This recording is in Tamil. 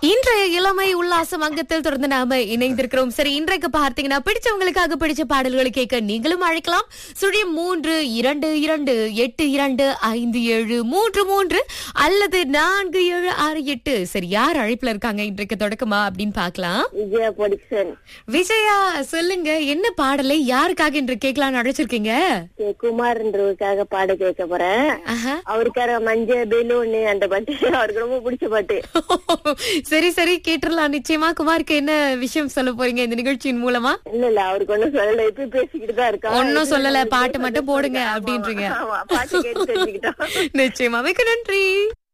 இன்றைய இளமை உல்லாசம் அங்கத்தில் தொடர்ந்து நாம இணைந்திருக்கிறோம் சரி இன்றைக்கு பார்த்தீங்கன்னா பிடிச்சவங்களுக்காக பிடிச்ச பாடல்களை கேட்க நீங்களும் அழைக்கலாம் சுழியம் மூன்று இரண்டு இரண்டு எட்டு இரண்டு ஐந்து ஏழு மூன்று மூன்று அல்லது நான்கு ஏழு ஆறு எட்டு சரி யார் அழைப்புல இருக்காங்க இன்றைக்கு தொடக்கமா அப்படின்னு பார்க்கலாம் விஜயா பொடிக்சன் விஜயா சொல்லுங்க என்ன பாடலை யாருக்காக இன்று கேட்கலாம்னு அழைச்சிருக்கீங்க கே குமார்ன்றவருக்காக பாட கேட்க போறேன் ஆஹா. அவருக்காக மஞ்ச பெலூன் அந்த பாட்டு அவருக்கு ரொம்ப பிடிச்ச பாட்டு சரி சரி கேட்டுடலாம் நிச்சயமா குமாருக்கு என்ன விஷயம் சொல்ல போறீங்க இந்த நிகழ்ச்சியின் மூலமா இல்ல இல்ல அவருக்கு ஒண்ணும் சொல்லல இப்ப பேசிக்கிட்டு தான் இருக்கா ஒன்னும் சொல்லல பாட்டு மட்டும் போடுங்க அப்படின்றீங்க ஆமா பாட்டு கேட்டு தெரிஞ்சுக்கிட்டோம் நிச்சயமா மிக்க நன்றி